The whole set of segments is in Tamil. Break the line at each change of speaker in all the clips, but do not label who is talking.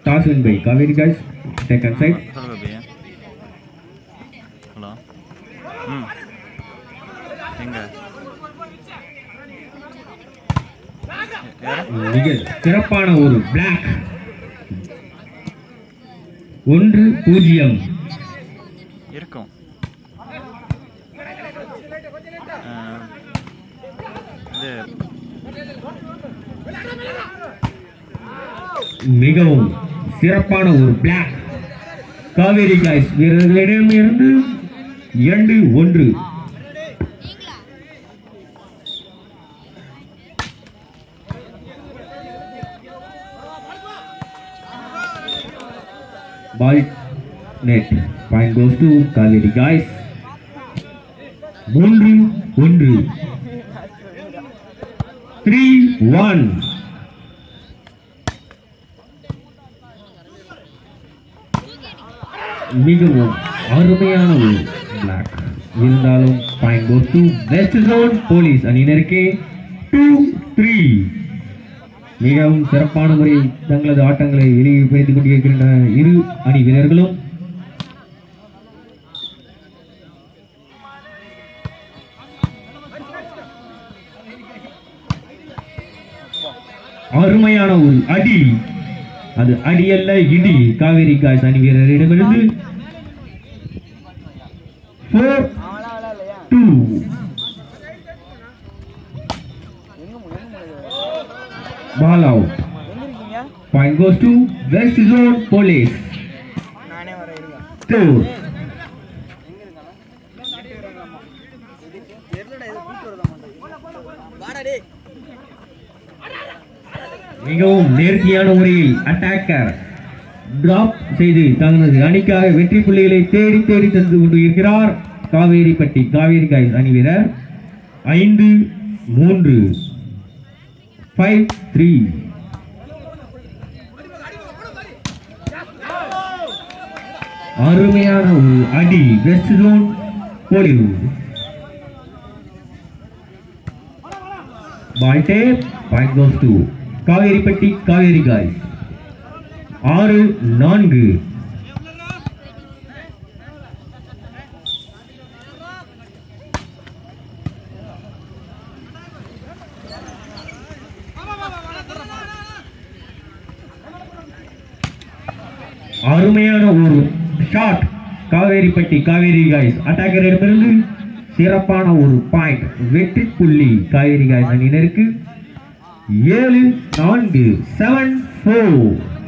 Toss win by Kaveri guys. Second side.
சொல்லுங்க பையன் ஹலோ ம் எங்க யாரு
மிக சிறப்பான ஒரு பிளாக் ஒன்று பூஜ்ஜியம்
இருக்கும் ஆ, இது
மிகவும் சிறப்பான ஒரு பிளாக் காவேரி காய்ஸ் வீரர்களிடமிருந்து இரண்டு ஒன்று ball net point goes to Kaveri guys மூன்று ஒன்று த்ரீ ஒன் மிகவும் அருமையான ஒரு பிளாக் இருந்தாலும் point goes to west zone police அணியினருக்கே டூ த்ரீ மிகவும் சிறப்பான முறையில் தங்களது ஆட்டங்களை வெளிப்படுத்திக் கொண்டிருக்கின்ற இரு அணி வீரர்களும் அருமையான ஒரு அடி அது அடி அல்ல இடி காவேரி காய்ஸ் அணி வீரரிடமிருந்து four two ball out point goes to west zone police
நானே வரேன் இருங்க
டூ
தெரியலடா இதை கூட்டு வரத மாட்டேன் வாடா டேய்
மிகவும் நேர்த்தியான முறையில் அட்டாக்கர் டிராப் செய்து தனது அணிக்காக வெற்றி புள்ளிகளை தேடி தேடி தந்து கொண்டு இருக்கிறார் காவேரிப்பட்டி காவேரி காய்ஸ் அணி வீரர் ஐந்து மூன்று ஃபைவ் த்ரீ அருமையான ஒரு அடி வெஸ்ட் ஜோன் கோலிவுட் ball tap point goes to Kaveripatti Kaveri guys ஆறு நான்கு அருமையான ஒரு ஷாட் காவேரிப்பட்டி காவேரி காய்ஸ் அட்டாக்கரிடமிருந்து சிறப்பான ஒரு பாயிண்ட் வெற்றி புள்ளி காவேரி காய்ஸ் அணியினருக்கு ஏழு நான்கு செவன் ஃபோர்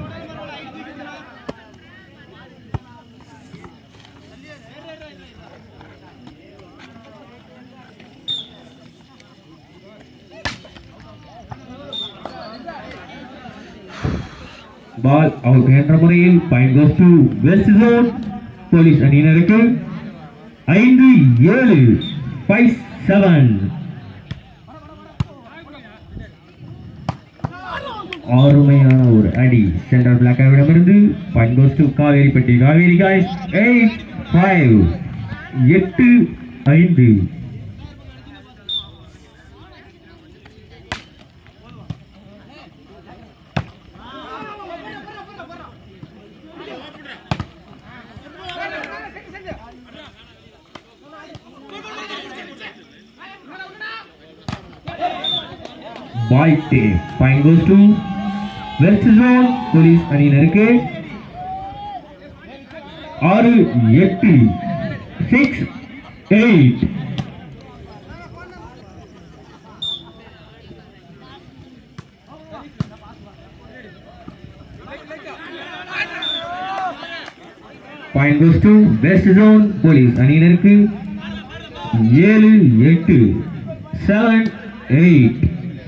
பால் அவுட் என்ற முறையில் point goes to west zone police அணியினருக்கு ஐந்து ஏழு ஃபைவ் செவன் அருமையான ஒரு அடி சென்ட்ரல் பிளாக்காவிடமிருந்து point goes to Kaveripatti Kaveri guys eight five எட்டு ஐந்து பாய் டே point goes to west zone police அணியினருக்கு ஆறு எட்டு six eight point goes to west zone police அணியினருக்கு ஏழு எட்டு செவன் எயிட்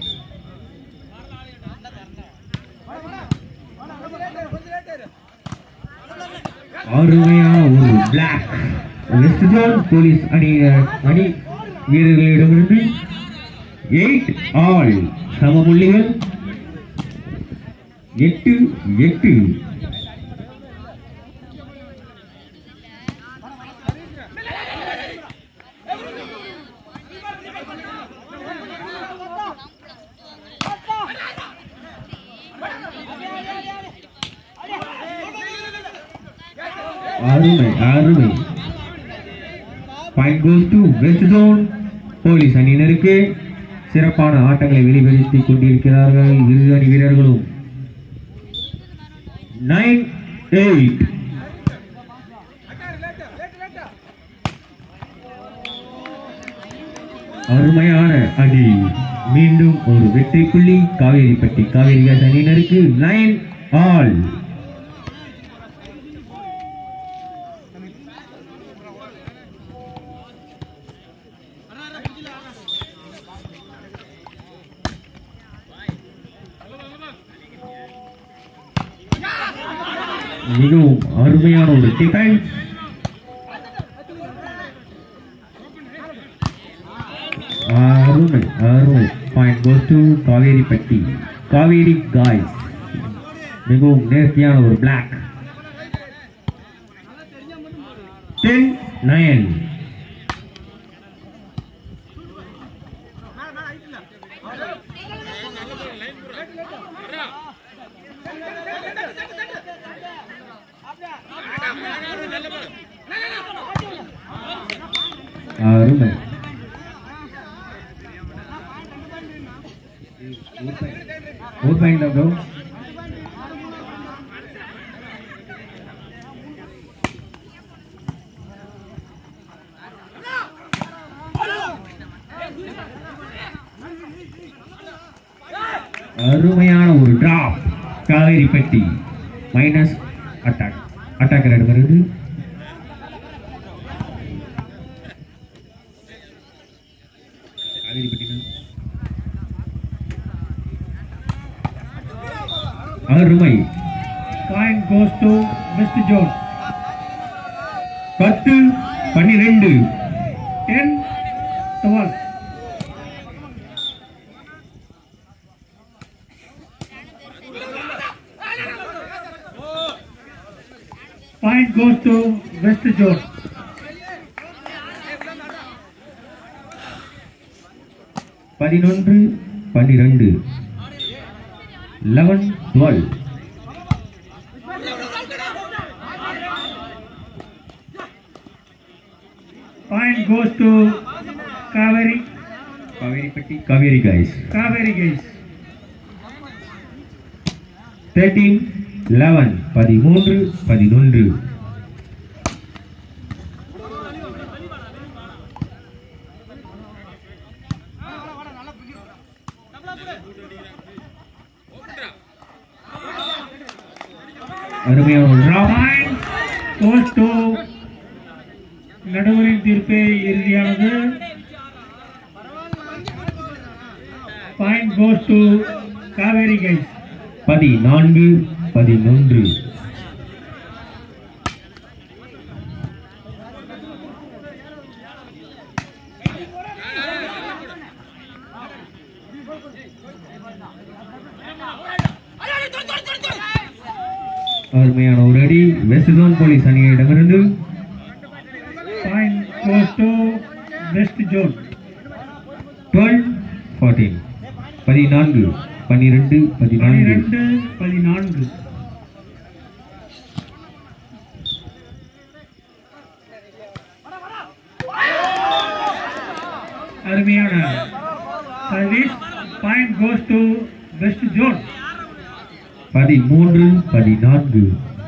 அருமையான ஒரு பிளாக் வெஸ்ட் ஜோன் போலீஸ் அணி அணி வீரர்களிடமிருந்து எயிட் ஆல் சம புள்ளிகள் எட்டு எட்டு அருமை அருமை point goes to west zone police அணியினருக்கு சிறப்பான ஆட்டங்களை வெளிப்படுத்திக் கொண்டிருக்கிறார்கள் இரு அணி வீரர்களும் நைன் எயிட் அருமையான அடி மீண்டும் ஒரு வெற்றி புள்ளி காவேரிப்பட்டி காவேரி கேஸ் அணியினருக்கு நைன் ஆல் மிகவும் அருமையான ஒரு டிஃபென்ஸ் அருமை அருமை point goes to Kaveripatti Kaveri guys மிகவும் நேர்த்தியான ஒரு பிளாக் டென் நயன் அருமை ஒரு பாயிண்ட் ப்ரோ அருமையான ஒரு drop Kaveripatti minus attack attacker இடமிருந்து காவேரிப்பட்டி அருமை
Point goes to West Zone.
பத்து பன்னிரெண்டு
10, 12. Point goes to West Zone.
பதினொன்று பன்னிரண்டு eleven twelve
Point goes to Kaveri,
Kaveripatti Kaveri guys
Kaveri guys.
Thirteen eleven பதிமூன்று பதினொன்று அருமையான ஒரு drop.
Point goes to நடுவரின் தீர்ப்பே இறுதியானது point goes to Kaveri guys
பதினான்கு பதினொன்று அருமையான ஒரு அடி வெஸ்ட் ஜோன் போலீஸ் அணியிடமிருந்து
point goes to west zone
twelve fourteen பதினான்கு பன்னிரெண்டு பதினான்கு
பனிரெண்டு பதினான்கு அருமையான service point goes to west zone
பதிமூன்று பதினான்கு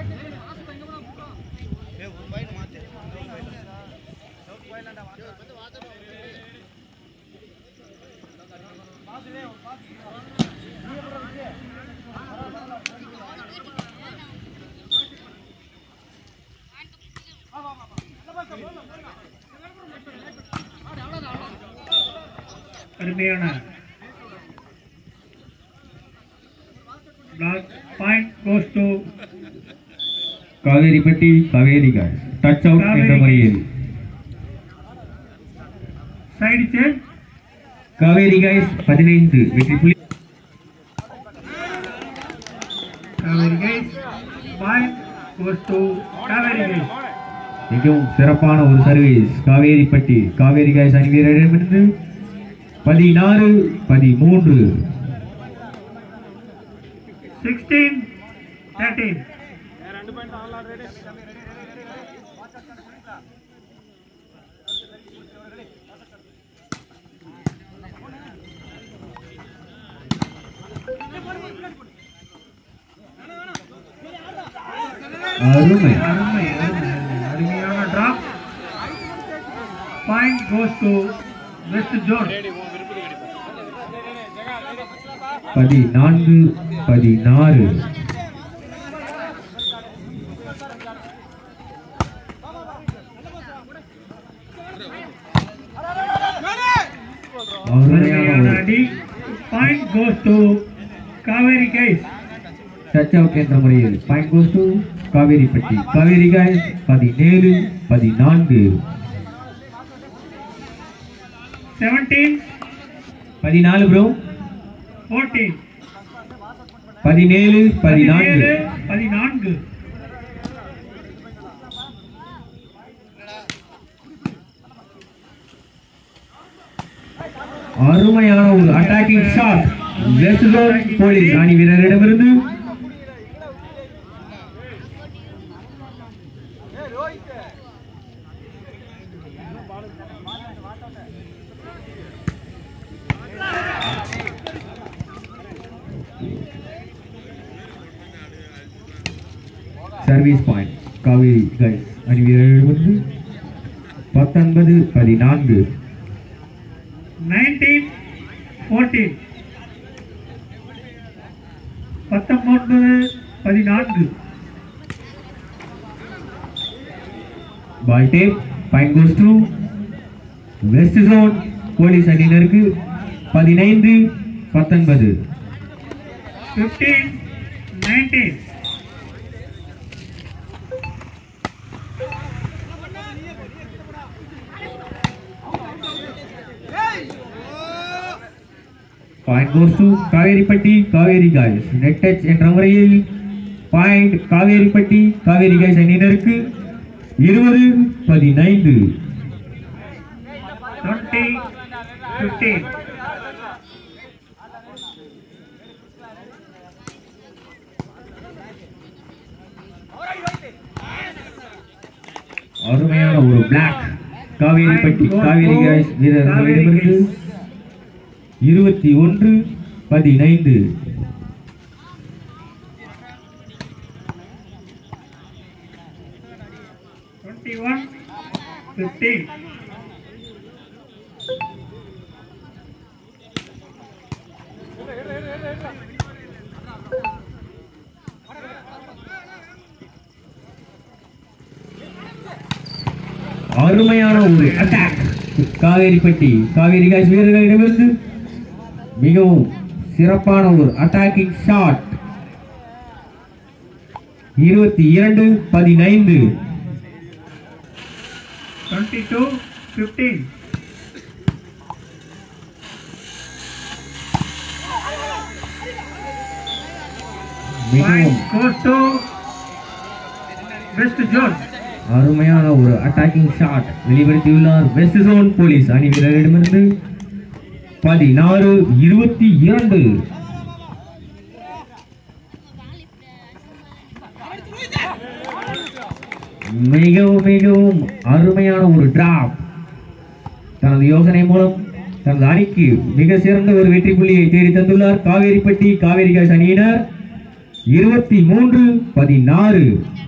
அருமையான block point goes to
Kaveripatti காவேரிகாய் டச் அவுட் என்ற
காவேரி.
முறையில்
சைடு சேஞ்ச்
காவேரி கைஸ் பதினைந்து வெற்றி புள்ளி
Kaveri guys point goes to Kaveri guys
மிகவும் சிறப்பான ஒரு சர்வீஸ் காவேரிப்பட்டி காவேரி கைஸ் அணி வீரரிடமிருந்து பதினாறு பதிமூன்று
சிக்ஸ்டீன் தேர்ட்டீன்
அருமை
அருமை அருமை அருமையான drop point goes to west zone
பதினான்கு பதினாறு அருமையான
அருமையான
ஒரு
அடி point goes to Kaveri guys
touch out என்ற முறையில் point goes to Kaveripatti Kaveri guys பதினேழு பதினான்கு
செவன்டீன்
பதினாலு ப்ரோ
ஃபோர்டீன்
பதினேழு பதினான்கு
பதினேழு பதினான்கு
அருமையான ஒரு attacking shot west zone police அணி வீரரிடமிருந்து சர்வீஸ் பாயிண்ட் காவேரி கைஸ் அணி வீரரிடமிருந்து பத்தொன்பது பதினான்கு
நைன்டீன் ஃபோர்டீன் பத்தொன்பது பதினான்கு
ball tap point goes to west zone police அணியினருக்கு பதினைந்து பத்தொன்பது
fifteen nineteen
point goes to Kaveripatti Kaveri guys net touch என்ற முறையில் பாயிண்ட் காவேரிப்பட்டி காவேரி காய்ஸ் அணியினருக்கு இருபது பதினைந்து
டுவெண்ட்டி ஃபிஃப்டீன்
அருமையான ஒரு பிளாக் காவேரிப்பட்டி காவேரி காய்ஸ் வீரர்களிடமிருந்து இருபத்தி ஒன்று பதினைந்து
டுவெண்ட்டி ஒன் ஃபிஃப்டீன்
அருமையான ஒரு அட்டாக் காவேரிப்பட்டி காவேரி காய்ஸ் வீரர்களிடமிருந்து மிகவும் சிறப்பான ஒரு அட்டாக்கிங் ஷாட் இருபத்தி இரண்டு பதினைந்து
டுவெண்ட்டி டூ ஃபிஃப்டீன்
மிகவும்
point goes to west zone
அருமையான ஒரு அட்டாக்கிங் ஷாட் வெளிப்படுத்தியுள்ளார் வெஸ்ட் ஜோன் போலீஸ் அணி வீரரிடமிருந்து பதினாறு இருபத்தி இரண்டு மிகவும் மிகவும் அருமையான ஒரு டிராப் தனது யோசனை மூலம் தனது அணிக்கு மிக சிறந்த ஒரு வெற்றி புள்ளியை தேடி தந்துள்ளார் காவேரிப்பட்டி காவேரி காய்ஸ் அணியினர் இருபத்தி மூன்று பதினாறு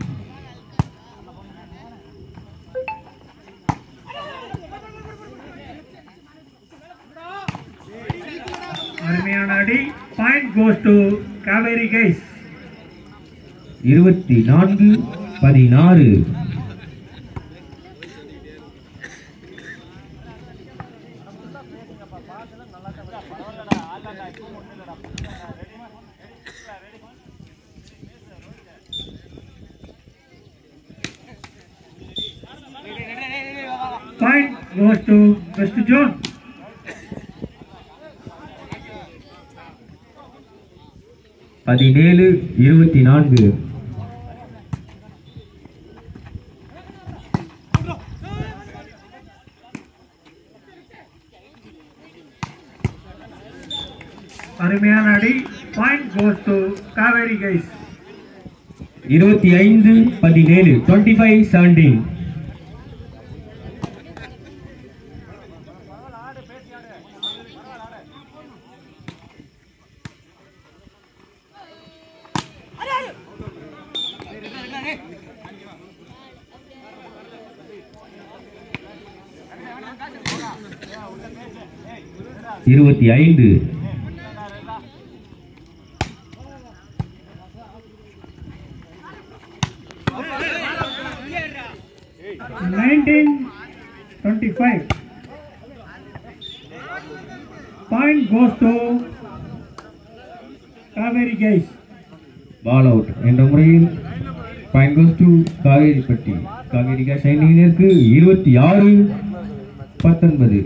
அருமையான அடி point goes to Kaveri guys
இருபத்தி நான்கு பதினாறு
point goes to west zone
பதினேழு இருபத்தி நான்கு
அருமையான அடி point goes to Kaveri guys
இருபத்தி ஐந்து பதினேழு டுவெண்ட்டி ஃபைவ் செவன்டீன் இருபத்தி ஐந்து
nineteen twenty-five. Point goes to Kaveri guys.
Ball out என்ற முறையில் point goes to Kaveripatti Kaveri guys அணியினருக்கு இருபத்தி ஆறு பத்தொன்பது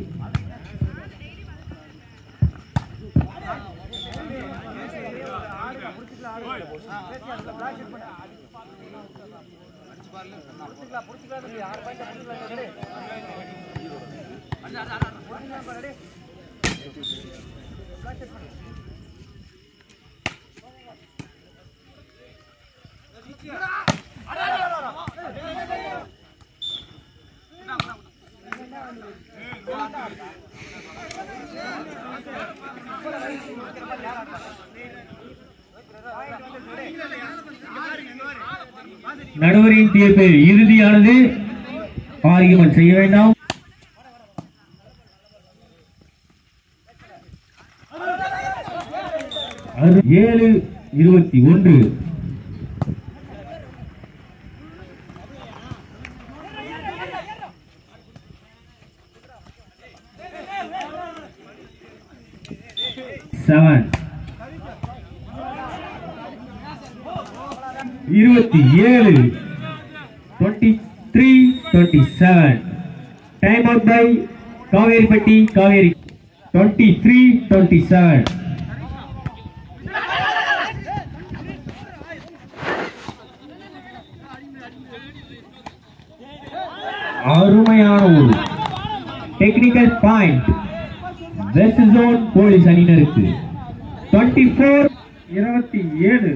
நடுவரின் தீர்ப்பு இறுதியானது ஆர்கியுமெண்ட் செய்ய வேண்டாம் அது ஏழு இருபத்தி ஒன்று செவன் இருபத்தி ஏழு twenty three twenty seven time out by Kaveripatti Kaveri twenty three twenty seven அருமையான ஒரு technical point west zone police அணியினருக்கு டுவெண்ட்டி ஃபோர்
இருபத்தி ஏழு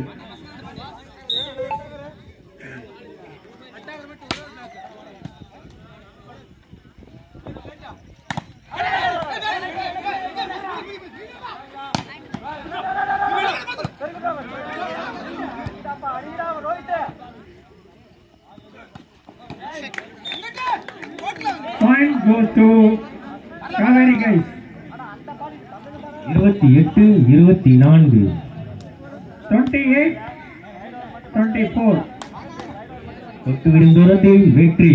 Point goes to Kaveri guys.
இருபத்தி எட்டு இருபத்தி நான்கு
28 24
தொட்டுவிடும் தூரத்தில் வெற்றி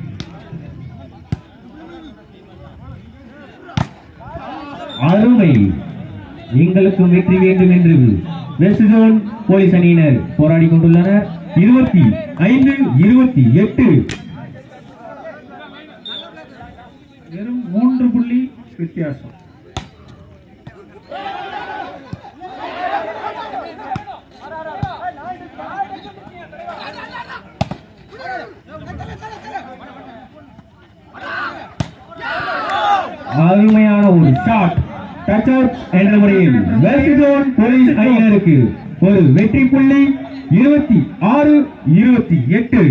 அருமை எங்களுக்கும் வெற்றி வேண்டும் என்று வெஸ்ட் ஜோன் போலீஸ் அணியினர் போராடி கொண்டுள்ளனர் இருபத்தி ஐந்து இருபத்தி எட்டு
வெறும் மூன்று புள்ளி வித்தியாசம்
அருமையான ஒரு ஷாட் டச் அவுட் என்ற முறையில் வெஸ்ட் ஜோன் போலீஸ் அணியினருக்கு ஒரு வெற்றி புள்ளி இருபத்தி ஆறு இருபத்தி எட்டு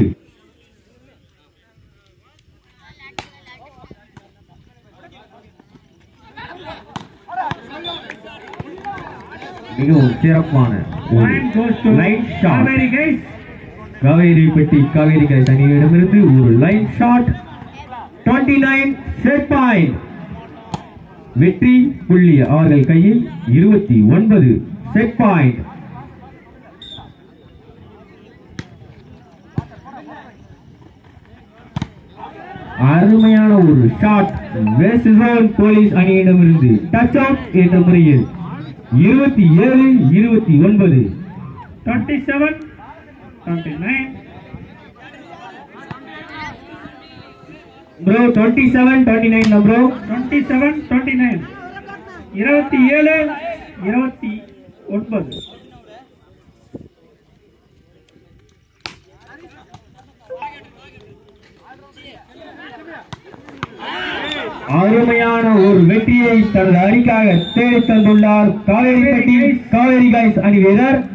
மிகவும் சிறப்பான
Point goes to
line shot
Kaveri guys.
Kaveripatti Kaveri guys அணியிடமிருந்து ஒரு லைன் ஷாட் 29 செட் பாயிண்ட் வெற்றி புள்ளி அவர்கள் கையில் இருபத்தி ஒன்பது செட் பாயிண்ட் அருமையான ஒரு ஷாட் வெஸ்ட் ஜோன் போலீஸ் அணியிடமிருந்து டச் அவுட் என்ற முறையில் இருபத்தி ஏழு இருபத்தி ஒன்பது
27 29
bro twenty seven twenty nine bro
27 29 இருபத்தி ஏழு இருபத்தி ஒன்பது
அருமையான ஒரு வெற்றியை தனது அணிக்காக தேடி தந்துள்ளார் காவேரி பெட்டி காவேரி கைஸ் அணி வீரர்